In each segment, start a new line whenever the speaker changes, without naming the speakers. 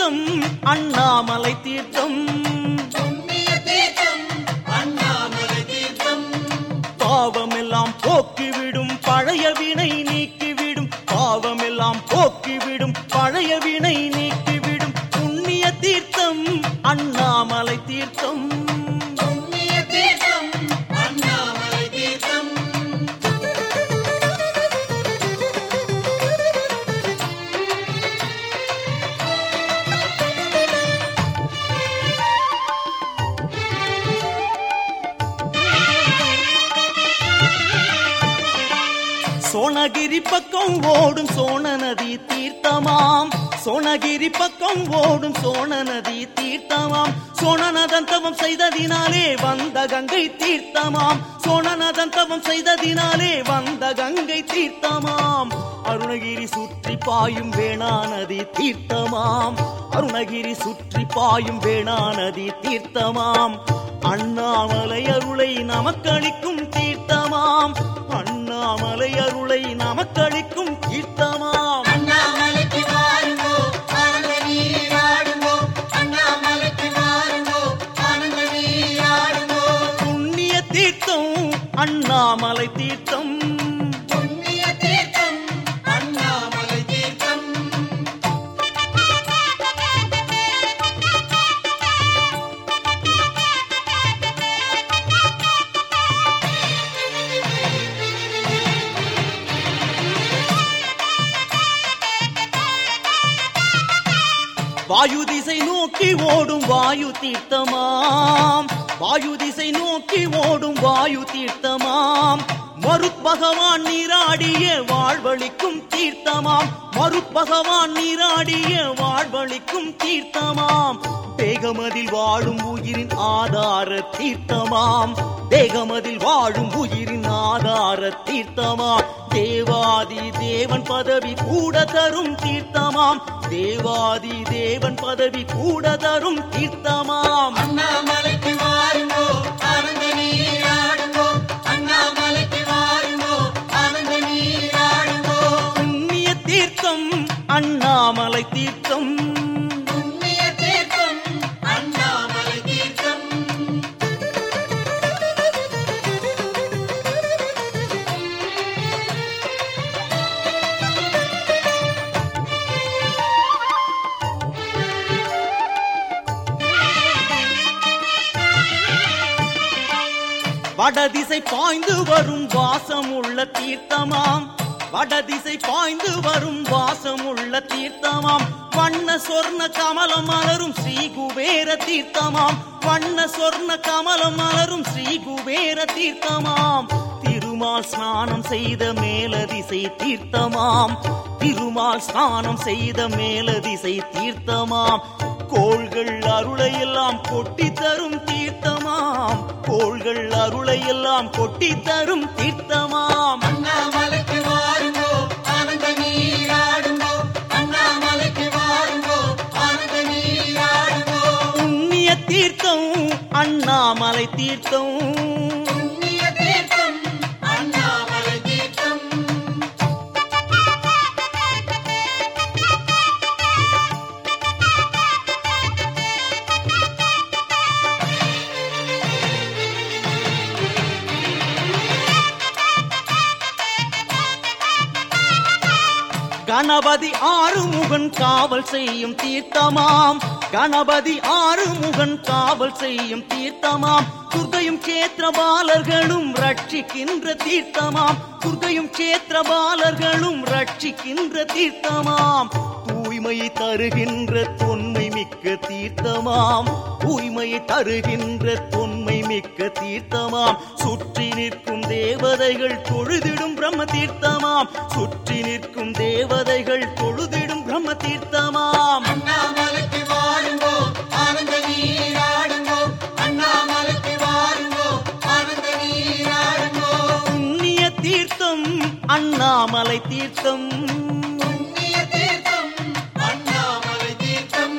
தீர்த்தம் அண்ணாமலை தீர்த்தம்
புண்ணிய தீர்த்தம் அண்ணாமலை தீர்த்தம்
பாவமெல்லாம் போக்கிவிடும் பழைய வினை நீக்கிவிடும் பாவமெல்லாம் போக்கிவிடும் பழைய வினை நீக்கிவிடும் புண்ணிய தீர்த்தம் அண்ணாமலை தீர்த்தம்
புண்ணிய தீர்த்தம் அண்ணாமலை தீர்த்தம்
சோனகிரி பக்கம் ஓடும் சோன நதி தீர்த்தமாம் சோனகிரி பக்கம் ஓடும் சோன நதி தீர்த்தமாம் சோனநதன் தவம் செய்ததினாலே வந்த கங்கை தீர்த்தமாம் சோனநதன் தவம் செய்ததினாலே வந்த கங்கை தீர்த்தமாம் அருணகிரி சுற்றி பாயும் வேணா நதி தீர்த்தமாம் அருணகிரி சுற்றி பாயும் வேணா நதி தீர்த்தமாம் அண்ணாமலை அருளை நமக்களிக்கும் தீர்த்தமாம் அண்ணாமலை அருளை நமக்களிக்கும் தீர்த்தமாம்
அண்ணாமலைக்கு வாருங்கோ ஆனந்த நீராடுங்கோ அண்ணாமலைக்கு வாருங்கோ ஆனந்த நீராடுங்கோ
புண்ணிய தீர்த்தம் அண்ணாமலை தீர்த்தம்
புண்ணிய தீர்த்தம் அண்ணாமலை தீர்த்தம்
வாயு திசை நோக்கி ஓடும் வாயு தீர்த்தமாம் வாயு திசை நோக்கி ஓடும் வாயு தீர்த்தமாம் மருட்பகவான் நீராடிய வாழ்வழிக்கும் தீர்த்தமாம் மருட்பகவான் நீராடிய வாழ்வழிக்கும் தீர்த்தமாம் தேகமதில் வாழும் உயிரின் ஆதார தீர்த்தமாம் தேகமதில் வாழும் உயிரின் ஆதார தீர்த்தமாம் தேவாதி தேவன் பதவி கூட தரும் தீர்த்தமாம் தேவாதி தேவன் பதவி கூட தரும் தீர்த்தமாம்
அண்ணாமலைக்கு வாருங்கோ ஆனந்த நீராடுங்கோ அண்ணாமலைக்கு வாருங்கோ ஆனந்த நீராடுங்கோ
புண்ணிய தீர்த்தம் அண்ணாமலை தீர்த்தம்
புண்ணிய தீர்த்தம் அண்ணாமலை தீர்த்தம்
வடதிசை பாய்ந்து வரும் வாசமுள்ள தீர்த்தமாம் வடதிசை பாய்ந்து வரும் வாசமுள்ள தீர்த்தமாம் வண்ண சொர்ண கமலம் மலரும் ஸ்ரீ குபேர தீர்த்தமாம் வண்ண சொர்ண கமலம் மலரும் ஸ்ரீ குபேர தீர்த்தமாம் திருமால் ஸ்நானம் செய்த மேலதிசை தீர்த்தமாம் திருமால் ஸ்நானம் செய்த மேலதிசை தீர்த்தமாம் கோள்கள் அருளை எல்லாம் கொட்டி தரும் தீர்த்தமாம் கோள்கள் அருளை எல்லாம் கொட்டி தரும் தீர்த்தமாம்
அண்ணாமலைக்கு வாருங்கோ ஆனந்த நீராடுங்கோ அண்ணாமலைக்கு வாருங்கோ ஆனந்த நீராடுங்கோ
புண்ணிய தீர்த்தம் அண்ணாமலை தீர்த்தம்
புண்ணிய தீர்த்தம் அண்ணாமலை தீர்த்தம்
கணபதி ஆறுமுகன் காவல் செய்யும் தீர்த்தமாம் கணபதி ஆறுமுகன் காவல் செய்யும் தீர்த்தமாம் துர்கையும் கேத்திரபாலர்களும் ரட்சிக்கின்ற தீர்த்தமாம் துர்கையும் கேத்திரபாலர்களும் ரட்சிக்கின்ற தீர்த்தமாம் தூய்மையை தருகின்ற தொன்மை மிக்க தீர்த்தமாம் தூய்மையை தருகின்ற தொன்மை மிக்க தீர்த்தமாம் சுற்றி நிற்கும் தேவதைகள் தொழுதிடும் பிரம்ம தீர்த்தமாம் சுற்றி நிற்கும் தேவதைகள் தொழுதிடும் பிரம்ம தீர்த்தமாம்
அண்ணாமலைக்கு வாருங்கோ ஆனந்த நீராடுங்கோ அண்ணாமலைக்கு வாருங்கோ ஆனந்த நீராடுங்கோ
புண்ணிய தீர்த்தம் அண்ணாமலை தீர்த்தம்
புண்ணிய தீர்த்தம் அண்ணாமலை தீர்த்தம்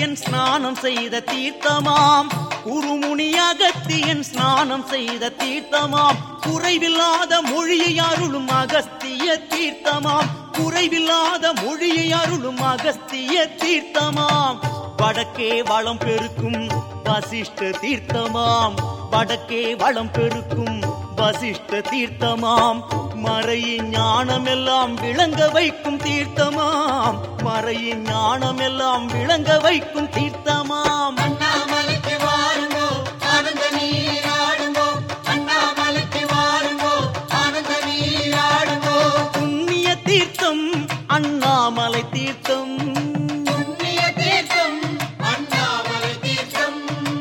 அகத்தியன் ஸ்நானம் செய்த தீர்த்தமாம் குருமுனி அகத்தியன் ஸ்நானம் செய்த தீர்த்தமாம் குறைவில்லாத மொழியை அருளும் அகஸ்திய தீர்த்தமாம் குறைவில்லாத மொழியை அருளும் அகஸ்திய தீர்த்தமாம் வடக்கே வளம் பெருக்கும் வசிஷ்ட தீர்த்தமாம் வடக்கே வளம் பெருக்கும் வசிஷ்ட தீர்த்தமாம் மறையின் ஞானமெல்லாம் விளங்க வைக்கும் தீர்த்தமாம் மறையின் ஞானமெல்லாம் விளங்க வைக்கும் தீர்த்தமாம்
அண்ணாமலைக்கு வாருங்கோ ஆனந்த நீராடுங்கோ அண்ணாமலைக்கு வாருங்கோ ஆனந்த நீராடுங்கோ
புண்ணிய தீர்த்தம் அண்ணாமலை தீர்த்தம்
புண்ணிய தீர்த்தம் அண்ணாமலை தீர்த்தம்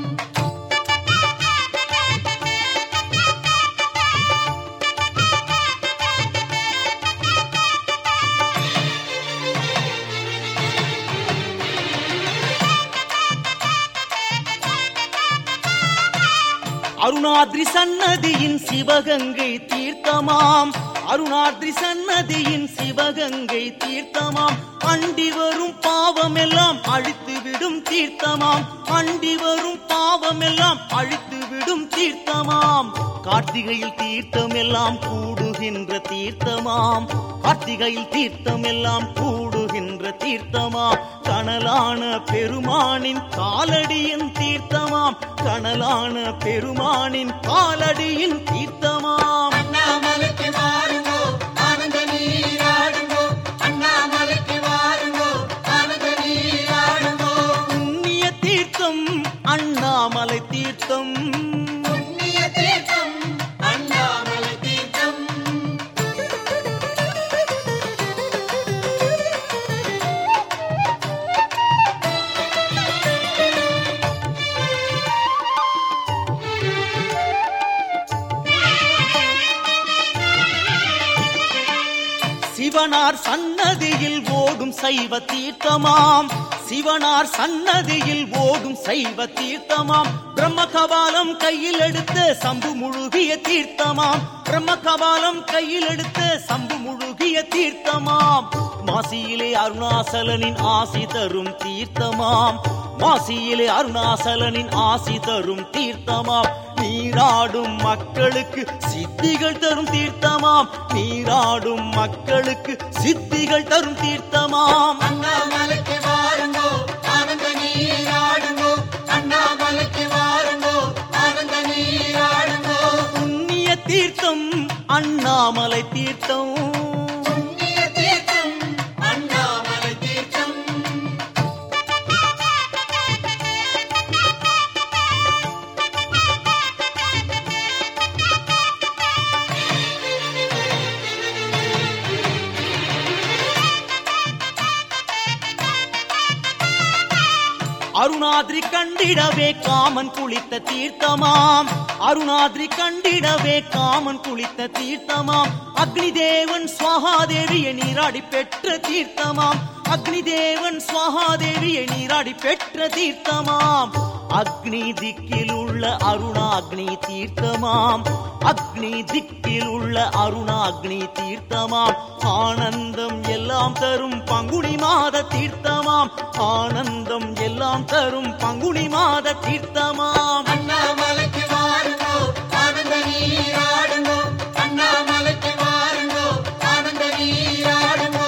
அருணாத்ரி சன்னதியின் சிவகங்கை தீர்த்தமாம் அருணாத்ரி சன்னதியின் சிவகங்கை தீர்த்தமாம் அண்டி வரும் பாவமெல்லாம் அழித்து விடும் தீர்த்தமாம் அண்டி வரும் பாவமெல்லாம் அழித்து விடும் தீர்த்தமாம் கார்த்திகையில் தீர்த்தம் எல்லாம் கூடுகின்ற தீர்த்தமாம் கார்த்திகையில் தீர்த்தம் எல்லாம் கூடுகின்ற தீர்த்தமாம் கனலான பெருமானின் காலடியின் தீர்த்தமாம் கனலான பெருமானின் காலடியின் தீர்த்தமாம்
அண்ணாமலைக்கு வாருங்கோ ஆனந்த நீராடுங்கோ அண்ணாமலைக்கு வாருங்கோ ஆனந்த நீராடுங்கோ
புண்ணிய தீர்த்தம் அண்ணாமலை தீர்த்தம்
புண்ணிய தீர்த்தம் அண்ணாமலை தீர்த்தம்
சிவனார் சன்னதியில் ஓடும் சைவ தீர்த்தமாம் சிவனார் சன்னதியில் ஓடும் சைவ தீர்த்தமாம் பிரம்ம கபாலம் கையில் எடுத்த சம்பு முழுகிய தீர்த்தமாம் பிரம்ம கபாலம் கையில் எடுத்த சம்பு முழுகிய தீர்த்தமாம் மாசியிலே அருணாசலனின் ஆசி தரும் தீர்த்தமாம் மாசியிலே அருணாசலனின் ஆசி தரும் தீர்த்தமாம் நீராடும் மக்களுக்கு சித்திகள் தரும் தீர்த்தமாம் நீராடும் மக்களுக்கு சித்திகள் தரும் தீர்த்தமாம்
அண்ணாமலைக்கு வாருங்கோ ஆனந்த நீராடுங்கோ அண்ணாமலைக்கு வாருங்கோ ஆனந்த நீராடுங்கோ
புண்ணிய தீர்த்தம் அண்ணாமலை தீர்த்தம்
புண்ணிய தீர்த்தம் அண்ணாமலை தீர்த்தம்
அருணாத்ரி கண்டிடவே காமன் குளித்த தீர்த்தமாம் அருணாத்ரி கண்டிடவே காமன் குளித்த தீர்த்தமாம் அக்னி தேவன் சுவாகாதேவியை நீராடி பெற்ற தீர்த்தமாம் அக்னி தேவன் சுவாகாதேவியை நீராடி பெற்ற தீர்த்தமாம் அக்னி திக்கில் உள்ள அருணாக்னி தீர்த்தமாம் அக்னி திக்கில் உள்ள அருணாக்னி தீர்த்தமாம் ஆனந்தம் எல்லாம் தரும் பங்குனி மாத தீர்த்தமாம் ஆனந்தம் எல்லாம் தரும் பங்குனி மாத தீர்த்தமாம்
அண்ணாமலைக்கு வாருங்கோ ஆனந்த நீராடுங்கோ அண்ணாமலைக்கு வாருங்கோ ஆனந்த நீராடுங்கோ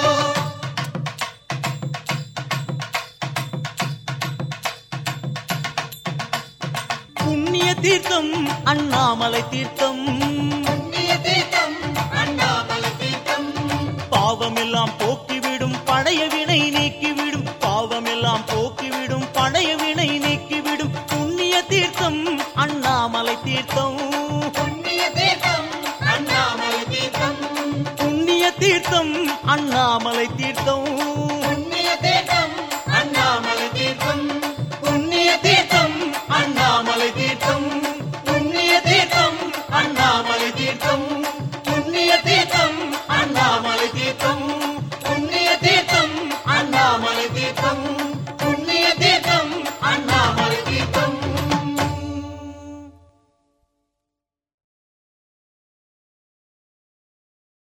புண்ணிய தீர்த்தம் அண்ணாமலை தீர்த்தம்
புண்ணிய தீர்த்தம் அண்ணாமலை தீர்த்தம்
பாவமெல்லாம் போக்கிவிடும் பழைய வினை நீக்கிவிடும் பாவமெல்லாம் போக்கிவிடும் பழைய வினை நீக்கிவிடும் புண்ணிய தீர்த்தம் அண்ணாமலை தீர்த்தம்
புண்ணிய தீர்த்தம் அண்ணாமலை தீர்த்தம்
புண்ணிய தீர்த்தம் அண்ணாமலை தீர்த்தம்